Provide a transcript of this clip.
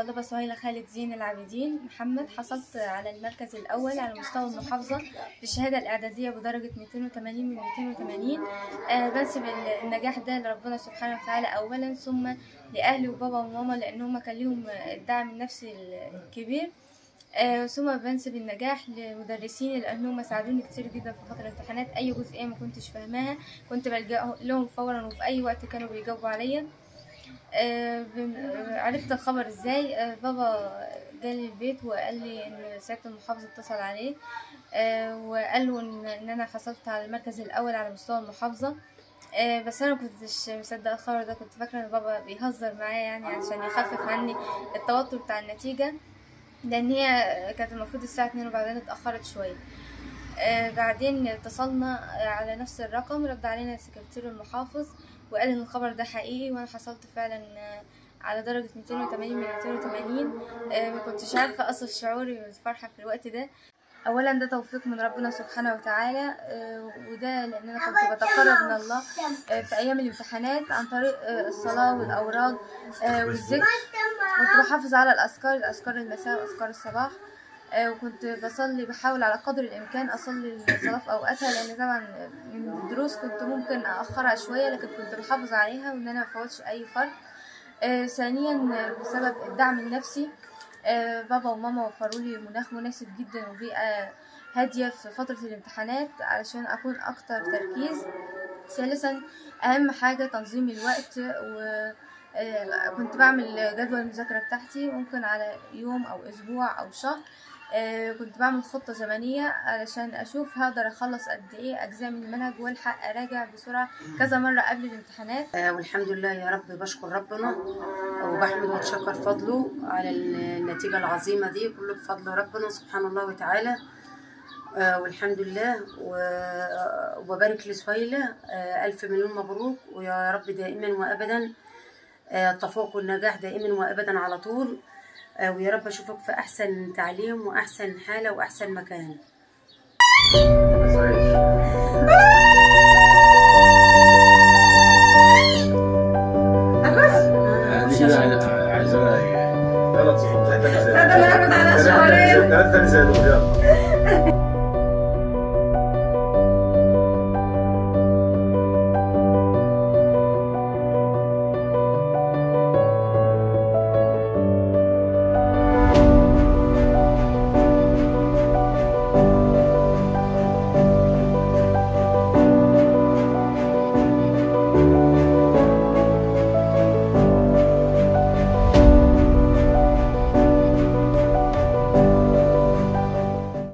طالبة سهيلة خالد زين العابدين محمد حصلت على المركز الأول على مستوى المحافظة في الشهادة الإعدادية بدرجة 280 من 280 آه بنسب ال- النجاح ده لربنا سبحانه وتعالى أولا ثم لأهلي وبابا وماما لأن هما كان ليهم الدعم النفسي الكبير آه ثم بنسب النجاح لمدرسيني لأنهم ساعدوني كتير جدا في فترة الامتحانات أي جزئية ما كنتش فاهماها كنت بلجأ لهم فورا وفي أي وقت كانوا بيجاوبوا عليا آه، بن- آه، عرفت الخبر ازاي آه، بابا جالي البيت وقال لي ان سيادة المحافظ اتصل عليه آه، وقال له ان إن انا حصلت على المركز الاول على مستوى المحافظة آه، بس انا مكنتش مصدقة الخبر ده كنت فاكرة ان بابا بيهزر معايا يعني عشان يخفف عني التوتر بتاع النتيجة لان هي كانت المفروض الساعة اتنين وبعدين اتأخرت شوية آه، بعدين اتصلنا آه، على نفس الرقم رد علينا سكرتير المحافظ وقال ان الخبر ده حقيقي وانا حصلت فعلا آه، على درجة 280 من 280 آه، ما كنتش عارفة اصف شعوري بالفرحة في الوقت ده اولا ده توفيق من ربنا سبحانه وتعالى آه، وده لان انا كنت بتقرب من الله آه، في ايام الامتحانات عن طريق آه، الصلاة والاوراد آه، والذكر كنت بحافظ على الاذكار اذكار المساء واذكار الصباح آه، وكنت بصلي بحاول على قدر الامكان اصلي الصلاه في اوقاتها لان طبعا من الدروس كنت ممكن اخرها شويه لكن كنت بحافظ عليها وان انا ما افوتش اي فرق آه، ثانيا آه، بسبب الدعم النفسي آه، بابا وماما وفروا لي مناخ مناسب جدا وبيئه هاديه في فتره الامتحانات علشان اكون اكتر تركيز ثالثا اهم حاجه تنظيم الوقت و آه، كنت بعمل جدول المذاكرة بتاعتي ممكن على يوم أو أسبوع أو شهر آه، كنت بعمل خطة زمنية علشان أشوف هقدر أخلص قد إيه أجزاء من المنهج وألحق أراجع بسرعة كذا مرة قبل الامتحانات آه، والحمد لله يا رب بشكر ربنا وبحمد واتشكر فضله على النتيجة العظيمة دي كله بفضل ربنا سبحان الله وتعالى آه، والحمد لله و- وببارك لسهيلة آه، ألف مليون مبروك ويا رب دائما وأبدا آه، التفوق والنجاح دائما وأبدا على طول آه، ويا رب أشوفك في أحسن تعليم وأحسن حالة وأحسن مكان هذه كده عايزة ثلاث صحف تحت هذا اللي هاخد على شهرين. ثلاث يلا